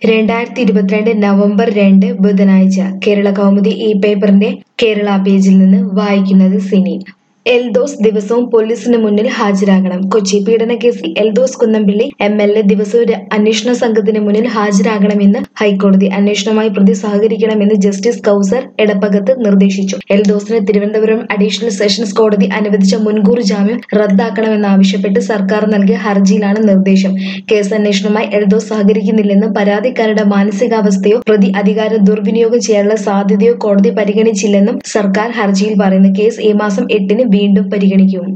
രണ്ടായിരത്തി ഇരുപത്തിരണ്ട് നവംബർ രണ്ട് ബുധനാഴ്ച കേരള കൗമുദി ഈ പേപ്പറിന്റെ കേരള പേജിൽ നിന്ന് വായിക്കുന്നത് സിനി എൽദോസ് ദിവസവും പോലീസിന് മുന്നിൽ ഹാജരാകണം കൊച്ചി പീഡനക്കേസിൽ Eldhose Kunnappilly M L A ദിവസവും ഒരു അന്വേഷണ സംഘത്തിന് മുന്നിൽ ഹാജരാകണമെന്ന് ഹൈക്കോടതി അന്വേഷണവുമായി പ്രതി സഹകരിക്കണമെന്ന് ജസ്റ്റിസ് കൗസർ എടപ്പകത്ത് നിർദ്ദേശിച്ചു എൽദോസിന് തിരുവനന്തപുരം അഡീഷണൽ സെഷൻസ് കോടതി അനുവദിച്ച മുൻകൂർ ജാമ്യം റദ്ദാക്കണമെന്നാവശ്യപ്പെട്ട് സർക്കാർ നൽകിയ ഹർജിയിലാണ് നിർദ്ദേശം കേസ് അന്വേഷണവുമായി എൽദോസ് സഹകരിക്കുന്നില്ലെന്നും പരാതിക്കാരുടെ മാനസികാവസ്ഥയോ പ്രതി അധികാരം ദുർവിനിയോഗം ചെയ്യാനുള്ള സാധ്യതയോ കോടതി പരിഗണിച്ചില്ലെന്നും സർക്കാർ ഹർജിയിൽ പറയുന്നു കേസ് ഈ മാസം എട്ടിന് വീണ്ടും പരിഗണിക്കും